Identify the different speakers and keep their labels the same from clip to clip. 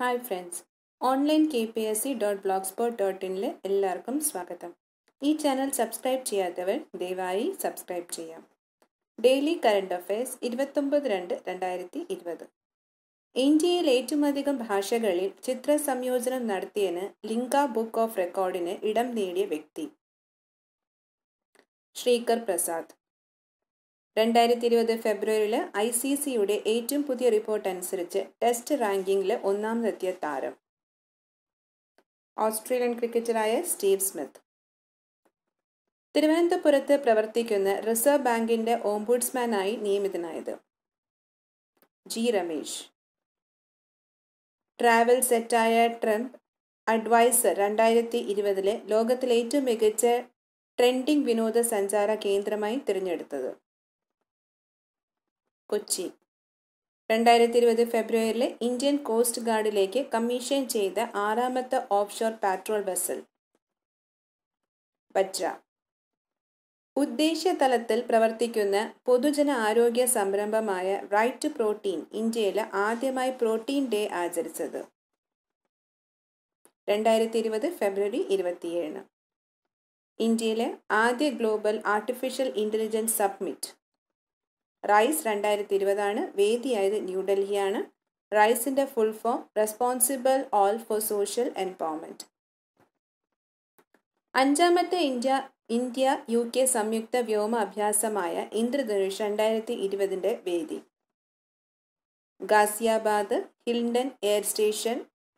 Speaker 1: hi friends online K P S C dot blogspot dot ഇനിൽ എല്ലാവർക്കും സ്വാഗതം ഈ ചാനൽ സബ്സ്ക്രൈബ് ചെയ്യാത്തവർ ദയവായി സബ്സ്ക്രൈബ് ചെയ്യാം ഡെയിലി കറണ്ട് അഫയേഴ്സ് ഇരുപത്തൊമ്പത് രണ്ട് രണ്ടായിരത്തി ഇരുപത് ഇന്ത്യയിൽ ഏറ്റവും അധികം ഭാഷകളിൽ ചിത്ര സംയോജനം നടത്തിയതിന് ലിങ്ക ബുക്ക് ഓഫ് റെക്കോർഡിന് ഇടം നേടിയ വ്യക്തി ശ്രീകർ പ്രസാദ് രണ്ടായിരത്തി ഇരുപത് ഫെബ്രുവരിയിൽ ഐ സി സിയുടെ ഏറ്റവും പുതിയ റിപ്പോർട്ട് അനുസരിച്ച് ടെസ്റ്റ് റാങ്കിങ്ങിൽ ഒന്നാമതെത്തിയ താരം ഓസ്ട്രേലിയൻ ക്രിക്കറ്ററായ സ്റ്റീവ് സ്മിത്ത് തിരുവനന്തപുരത്ത് പ്രവർത്തിക്കുന്ന റിസർവ് ബാങ്കിന്റെ ഓംബുഡ്സ്മാനായി നിയമിതനായത് ജി രമേശ് ട്രാവൽ സെറ്റായ ട്രംപ് അഡ്വൈസർ രണ്ടായിരത്തി ഇരുപതിലെ ലോകത്തിലെ ഏറ്റവും മികച്ച ട്രെൻഡിംഗ് വിനോദസഞ്ചാര കേന്ദ്രമായി തിരഞ്ഞെടുത്തത് കൊച്ചി രണ്ടായിരത്തി ഇരുപത് ഫെബ്രുവരിയിലെ ഇന്ത്യൻ കോസ്റ്റ് ഗാർഡിലേക്ക് കമ്മീഷൻ ചെയ്ത ആറാമത്തെ ഓഫ്ഷോർ പാട്രോൾ വെസൽ ബജ്ര ഉദ്ദേശതലത്തിൽ പ്രവർത്തിക്കുന്ന പൊതുജന ആരോഗ്യ സംരംഭമായ റൈറ്റ് ടു പ്രോട്ടീൻ ഇന്ത്യയിൽ ആദ്യമായി പ്രോട്ടീൻ ഡേ ആചരിച്ചത് രണ്ടായിരത്തി ഇരുപത് ഫെബ്രുവരി ഇരുപത്തിയേഴ് ഇന്ത്യയിലെ ആദ്യ global artificial intelligence summit raise രണ്ടായിരത്തി ഇരുപതാണ് വേദിയായത് ന്യൂഡൽഹിയാണ് റൈസിന്റെ full form responsible all for social empowerment അഞ്ചാമത്തെ ഇന്ത്യ ഇന്ത്യ യു കെ സംയുക്ത വ്യോമ അഭ്യാസമായ ഇന്ദ്രധനുഷ് രണ്ടായിരത്തി ഇരുപതിൻ്റെ വേദി Ghaziabad Hindon air station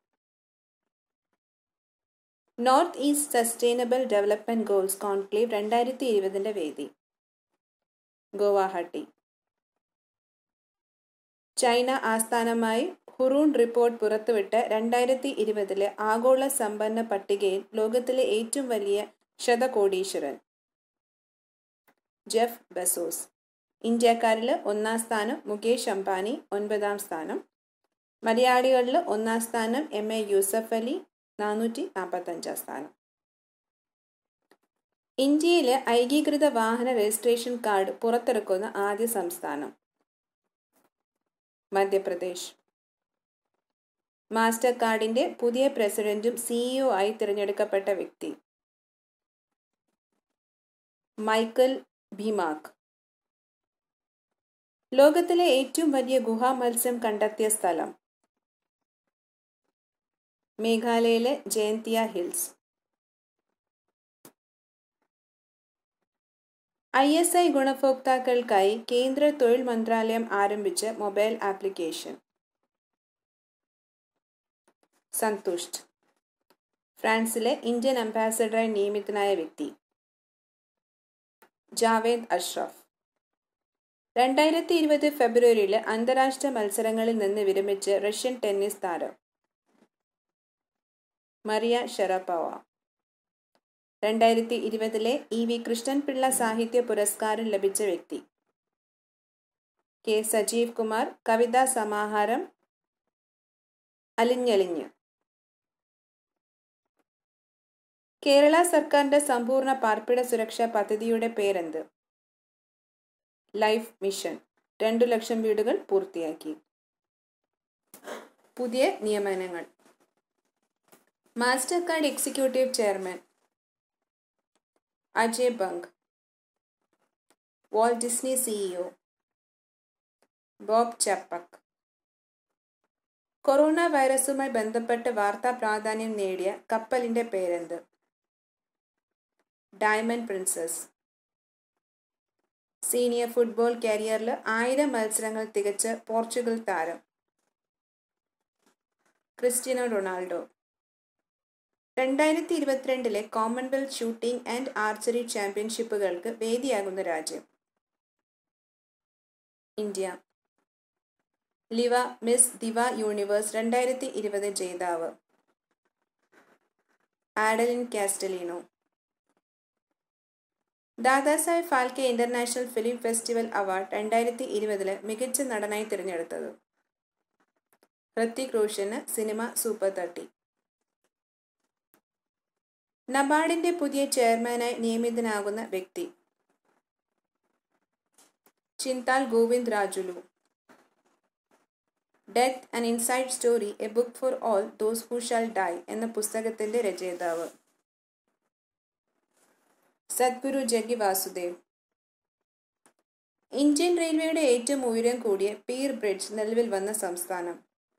Speaker 1: north east sustainable development goals conclave രണ്ടായിരത്തി ഇരുപതിൻ്റെ വേദി ഗുവാഹട്ടി ചൈന ആസ്ഥാനമായി ഹുറൂൺ റിപ്പോർട്ട് പുറത്തുവിട്ട് രണ്ടായിരത്തി ഇരുപതിലെ ആഗോള സമ്പന്ന പട്ടികയിൽ ലോകത്തിലെ ഏറ്റവും വലിയ ശതകോടീശ്വരൻ ജെഫ് ബസോസ് ഇന്ത്യക്കാരിൽ ഒന്നാം സ്ഥാനം മുകേഷ് അംബാനി ഒൻപതാം സ്ഥാനം മലയാളികളിൽ ഒന്നാം സ്ഥാനം എം എ യൂസഫ് അലി നാനൂറ്റി നാൽപ്പത്തഞ്ചാം സ്ഥാനം ഇന്ത്യയിലെ ഐകീകൃത വാഹന രജിസ്ട്രേഷൻ കാർഡ് പുറത്തിറക്കുന്ന ആദ്യ സംസ്ഥാനം മധ്യപ്രദേശ് മാസ്റ്റർ കാർഡിന്റെ പുതിയ പ്രസിഡന്റും സിഇഒ ആയി തിരഞ്ഞെടുക്കപ്പെട്ട വ്യക്തി മൈക്കൽ ഭീമാക് ലോകത്തിലെ ഏറ്റവും വലിയ ഗുഹാ മത്സ്യം കണ്ടെത്തിയ സ്ഥലം മേഘാലയയിലെ Jaintia hills I S I ഗുണഭോക്താക്കൾക്കായി കേന്ദ്ര തൊഴിൽ മന്ത്രാലയം ആരംഭിച്ച മൊബൈൽ ആപ്ലിക്കേഷൻ സന്തുഷ്ട് ഫ്രാൻസിലെ ഇന്ത്യൻ അംബാസഡറായി നിയമിതനായ വ്യക്തി ജാവേദ് അഷ്റഫ് രണ്ടായിരത്തി ഇരുപത് ഫെബ്രുവരിയിൽ അന്താരാഷ്ട്ര മത്സരങ്ങളിൽ നിന്ന് വിരമിച്ച് റഷ്യൻ ടെന്നീസ് താരം മറിയ ഷെറപ്പവ രണ്ടായിരത്തി ഇരുപതിലെ ഇ വി കൃഷ്ണൻപിള്ള സാഹിത്യ പുരസ്കാരം ലഭിച്ച വ്യക്തി കെ സജീവ് കുമാർ കവിതാ സമാഹാരം അലിഞ്ഞലിഞ്ഞ് കേരള സർക്കാരിന്റെ സമ്പൂർണ്ണ പാർപ്പിട സുരക്ഷാ പദ്ധതിയുടെ പേരെന്ത് ലൈഫ് മിഷൻ രണ്ടു ലക്ഷം വീടുകൾ പൂർത്തിയാക്കി പുതിയ നിയമനങ്ങൾ Mastercard executive chairman Ajay Banga Disney CEO Bob Chapek corona വൈറസുമായി ബന്ധപ്പെട്ട് വാർത്താ പ്രാധാന്യം നേടിയ കപ്പലിന്റെ പേരെന്ത് ഡയമണ്ട് പ്രിൻസസ് സീനിയർ ഫുട്ബോൾ കരിയറിൽ ആയിരം മത്സരങ്ങൾ തികച്ച് പോർച്ചുഗൽ താരം ക്രിസ്ത്യനോ റൊണാൾഡോ രണ്ടായിരത്തി ഇരുപത്തിരണ്ടിലെ കോമൺവെൽത്ത് ഷൂട്ടിംഗ് ആൻഡ് ആർച്ചറി ചാമ്പ്യൻഷിപ്പുകൾക്ക് വേദിയാകുന്ന രാജ്യം India Liva Miss Diva Universe രണ്ടായിരത്തി ഇരുപത് ജേതാവ് Adline Castelino Dadasaheb Phalke international film festival award രണ്ടായിരത്തി ഇരുപതില് മികച്ച നടനായി തിരഞ്ഞെടുത്തത് ഹൃത്തിക് റോഷന് സിനിമ സൂപ്പർ തട്ടി നബാർഡിന്റെ പുതിയ ചെയർമാനായി നിയമിതനാകുന്ന വ്യക്തി Chintala Govinda Rajulu death and inside story a book for all those who shall die എന്ന പുസ്തകത്തിന്റെ രചയിതാവ് സദ്ഗുരു ജഗി വാസുദേവ് ഇന്ത്യൻ റെയിൽവേയുടെ ഏറ്റവും ഉയരം കൂടിയ പീർ ബ്രിഡ്ജ് നിലവിൽ വന്ന സംസ്ഥാനം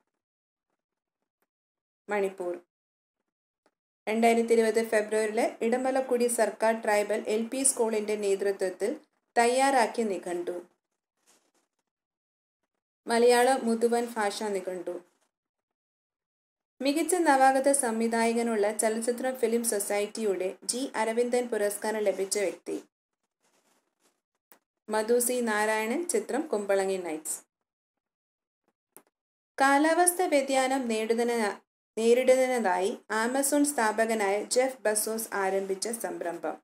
Speaker 1: മണിപ്പൂർ രണ്ടായിരത്തി ഇരുപത് ഫെബ്രുവരിയിലെ ഇടമലക്കുടി സർക്കാർ ട്രൈബൽ എൽ പി സ്കൂളിന്റെ നേതൃത്വത്തിൽ തയ്യാറാക്കിയ നിഘണ്ടു മലയാള മുതുവൻ ഭാഷാ നിഘണ്ടു മികച്ച നവാഗത സംവിധായകനുള്ള ചലച്ചിത്ര ഫിലിം സൊസൈറ്റിയുടെ ജി അരവിന്ദൻ പുരസ്കാരം ലഭിച്ച വ്യക്തി മധു സി നാരായണൻ ചിത്രം കുമ്പളങ്ങി നൈറ്റ്സ് കാലാവസ്ഥ വ്യതിയാനം നേടുന്നതിന് നേരിടുന്നതിനായി ആമസോൺ സ്ഥാപകനായ ജെഫ് ബസോസ് ആരംഭിച്ച സംരംഭം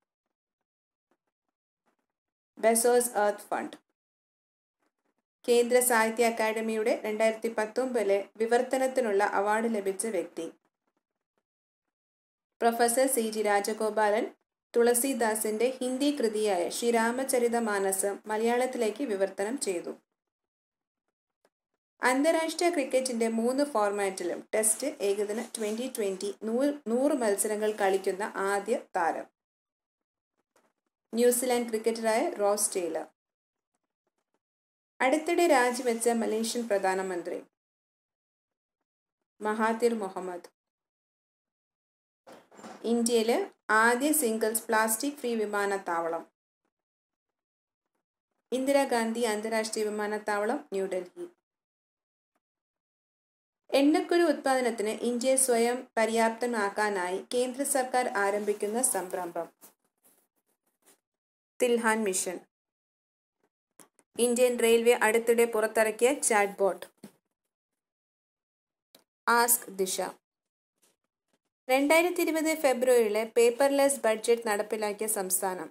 Speaker 1: ബസോസ് എർത്ത് ഫണ്ട് കേന്ദ്ര സാഹിത്യ അക്കാദമിയുടെ രണ്ടായിരത്തി പത്തൊമ്പതിലെ വിവർത്തനത്തിനുള്ള അവാർഡ് ലഭിച്ച വ്യക്തി പ്രൊഫസർ സി ജി രാജഗോപാലൻ തുളസീദാസിന്റെ ഹിന്ദി കൃതിയായ ശ്രീരാമചരിത മാനസം മലയാളത്തിലേക്ക് വിവർത്തനം ചെയ്തു അന്താരാഷ്ട്ര ക്രിക്കറ്റിന്റെ മൂന്ന് ഫോർമാറ്റിലും ടെസ്റ്റ് ഏകദിന ട്വന്റി ട്വന്റി നൂറ് മത്സരങ്ങൾ കളിക്കുന്ന ആദ്യ താരം ന്യൂസിലാൻഡ് ക്രിക്കറ്ററായ റോസ് ടെയ്ലർ അടുത്തിടെ രാജിവെച്ച മലേഷ്യൻ പ്രധാനമന്ത്രി മഹാതിർ മുഹമ്മദ് ഇന്ത്യയിലെ ആദ്യ സിംഗിൾസ് പ്ലാസ്റ്റിക് ഫ്രീ വിമാനത്താവളം ഇന്ദിരാഗാന്ധി അന്താരാഷ്ട്രീയ വിമാനത്താവളം ന്യൂഡൽഹി എണ്ണക്കുരു ഉത്പാദനത്തിന് ഇന്ത്യയെ സ്വയം പര്യാപ്തമാക്കാനായി കേന്ദ്ര സർക്കാർ ആരംഭിക്കുന്ന സംരംഭം തിൽഹാൻ മിഷൻ ഇന്ത്യൻ റെയിൽവേ അടുത്തിടെ പുറത്തിറക്കിയ ചാറ്റ് ബോട്ട് ആസ്ക് ദിശ രണ്ടായിരത്തി ഇരുപത് ഫെബ്രുവരിയിലെ പേപ്പർലെസ് ബഡ്ജറ്റ് നടപ്പിലാക്കിയ സംസ്ഥാനം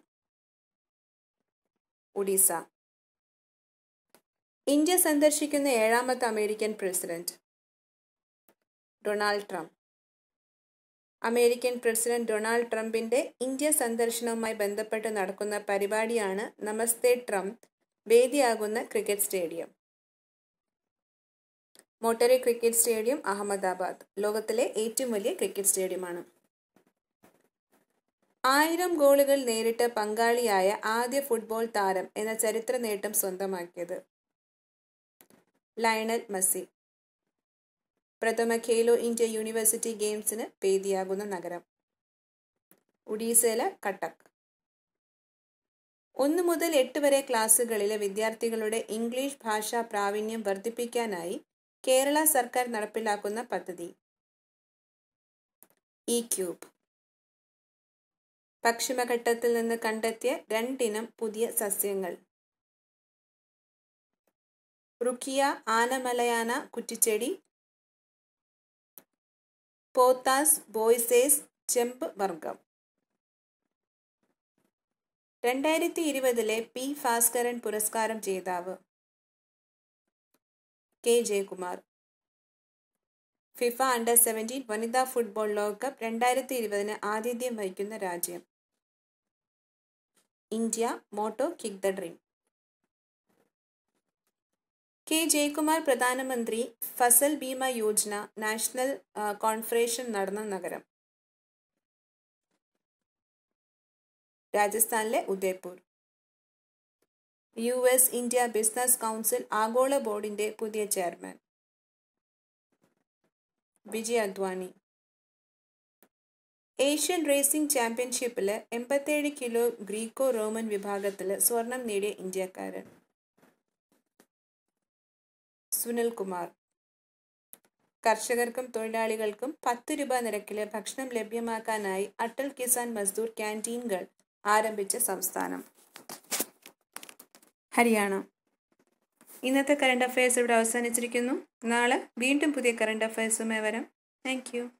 Speaker 1: ഒഡീസ ഇന്ത്യ സന്ദർശിക്കുന്ന ഏഴാമത്തെ American president Donald Trump American president Donald ട്രംപിന്റെ ഇന്ത്യ സന്ദർശനവുമായി ബന്ധപ്പെട്ട് നടക്കുന്ന പരിപാടിയാണ് നമസ്തേ ട്രംപ് വേദിയാകുന്ന cricket stadium Motera cricket stadium Ahmedabad ലോകത്തിലെ ഏറ്റവും വലിയ ക്രിക്കറ്റ് സ്റ്റേഡിയമാണ് ആയിരം ഗോളുകൾ നേരിട്ട് പങ്കാളിയായ ആദ്യ ഫുട്ബോൾ താരം എന്ന ചരിത്ര നേട്ടം സ്വന്തമാക്കിയത് ലയണൽ മെസ്സി പ്രഥമ ഖേലോ ഇന്ത്യ യൂണിവേഴ്സിറ്റി ഗെയിംസിന് വേദിയാകുന്ന നഗരം ഒഡീസയിലെ കട്ടക് ഒന്ന് മുതൽ എട്ട് വരെ ക്ലാസ്സുകളിലെ വിദ്യാർത്ഥികളുടെ ഇംഗ്ലീഷ് ഭാഷാ പ്രാവീണ്യം വർദ്ധിപ്പിക്കാനായി കേരള സർക്കാർ നടപ്പിലാക്കുന്ന പദ്ധതി ഇ ക്യൂബ് പശ്ചിമഘട്ടത്തിൽ നിന്ന് കണ്ടെത്തിയ രണ്ടിനം പുതിയ സസ്യങ്ങൾ റുക്കിയ ആനമലയാന കുറ്റിച്ചെടി പോത്താസ് ബോയ്സേസ് ചെമ്പ് വർഗം രണ്ടായിരത്തി ഇരുപതിലെ പി ഭാസ്കരൻ പുരസ്കാരം ജേതാവ് K Jayakumar FIFA under seventeen വനിതാ ഫുട്ബോൾ ലോകകപ്പ് രണ്ടായിരത്തി ഇരുപതിന് ആതിഥ്യം വഹിക്കുന്ന രാജ്യം India motto kick the dream K Jayakumar Pradhanmantri Fasal Bima Yojana national conference നടന്ന നഗരം രാജസ്ഥാനിലെ Udaipur U S India business council ആഗോള ബോർഡിന്റെ പുതിയ chairman Vijay Advani Asian racing ചാമ്പ്യൻഷിപ്പിൽ എൺപത്തേഴ് കിലോ ഗ്രീക്കോ റോമൻ വിഭാഗത്തിൽ സ്വർണം നേടിയ ഇന്ത്യക്കാരൻ സുനിൽ കുമാർ കർഷകർക്കും തൊഴിലാളികൾക്കും പത്ത് രൂപ നിരക്കിൽ ഭക്ഷണം ലഭ്യമാക്കാനായി അട്ടൽ കിസാൻ മസ്ദൂർ ക്യാൻറ്റീനുകൾ ആരംഭിച്ച സംസ്ഥാനം ഹരിയാന ഇന്നത്തെ കറണ്ട് അഫയേഴ്സ് ഇവിടെ അവസാനിച്ചിരിക്കുന്നു നാളെ വീണ്ടും പുതിയ കറണ്ട് അഫയേഴ്സുമായി വരാം താങ്ക്